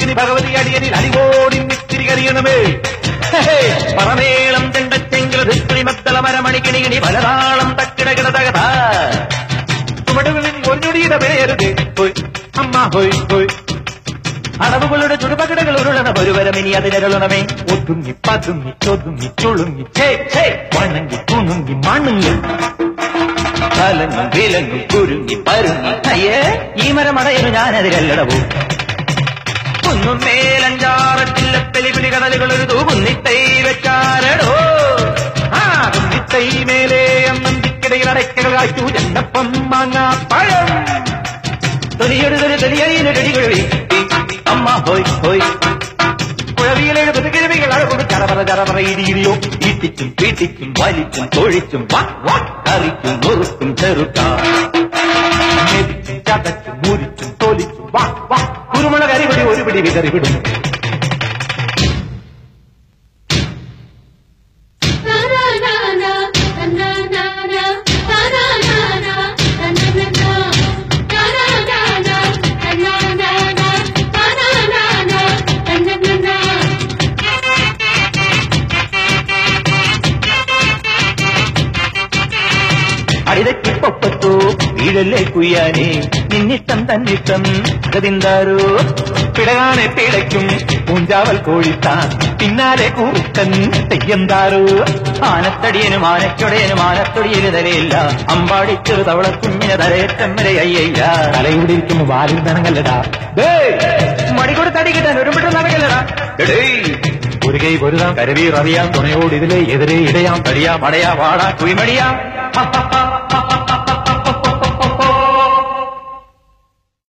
ഇനി ഭഗവതി അടിയനിൽ അടികോടി മിത്തിരി കരിയണമേ പറമേളം ചെണ്ടച്ചെങ്കിൽ ധിക്രിമത്തള മരമണി കിണികിണി പലതാളം തക്കിടകിട തകത ചുവടുകളിൽ ഒന്നൊടിയുടെ പേരരുത് ഹോയ് അമ്മ ഹോയ് ഹോയ് അടവുകളുടെ ചുടുപകടകൾ ഉരുളണ ഒരുവരമിനി അതിനരുളണമേ ഒതുങ്ങി പതുങ്ങി ചൊതുങ്ങി ചുളുങ്ങി ചേ ചേ വണങ്ങി തുണുങ്ങി മണുങ്ങി കലങ്ങും വിലങ്ങും കുരുങ്ങി പരുങ്ങി അയ്യേ ഈ മരമടയനു ഞാനതിരല്ലടവോ കുന്നും മേലഞ്ചാറത്തില്ല പെലിപിടി കടലുകൾ ഒരു തൂകുന്നിത്തൈ വെച്ചാരടോ ആ കുന്നിത്തൈ മേലെ അമ്മന്തിക്കിടയിൽ അടയ്ക്കകൾ കാറ്റു ചെന്നപ്പം മാങ്ങാ പഴം തൊലിയൊരു തൊലിയൊരു അമ്മ ഹോയ് ഹോയ് കുഴവിയിലെഴുപത് കിഴവികൾ അഴകും ചറപറ ചറപറ ഇടിയിടിയോ ഈട്ടിച്ചും പീട്ടിച്ചും വലിച്ചും തൊഴിച്ചും വാ വാ കറിക്കും മുറുക്കും ചെറുക്കാം മെതിച്ചും ചതച്ചും മുരിച്ചും തോലിച്ചും വാ വാ കുരുമുള കരിപിടി ഒരു പിടി വിതറി വിടും അടിതക്കിപ്പൊപ്പത്തോ വീഴല്ലേ കുയ്യാനെ നിന്നിഷ്ടം തന്നിഷ്ടം ഗതിന്താരോ പിടകാനെ പിടയ്ക്കും പൂഞ്ചാവൽ കോഴിത്താൻ പിന്നാലെ കൂറുക്കൻ തെയ്യന്താരോ ആനത്തടിയനും ആനച്ചൊടയനും ആനത്തൊടിയന് തലയില്ല അമ്പാടിച്ചൊരു തവള കുഞ്ഞിനെ തലയേറ്റം വരെ അയ്യയ്യ തലയൂടെ ഇരിക്കുമ്പോ വാലിൽ നനങ്ങല്ലടാ മടികൂടെ തടി കിട്ടാൻ ഒരു മിട്ടം നടക്കല്ലടാ ഒരു കൈ പൊരുതാം കരവീർ അറിയാം തുണയോട് ഇതിലെ എതിരെ ഇടയാം തടിയാം അടയാ വാടാ കുയിമടിയാം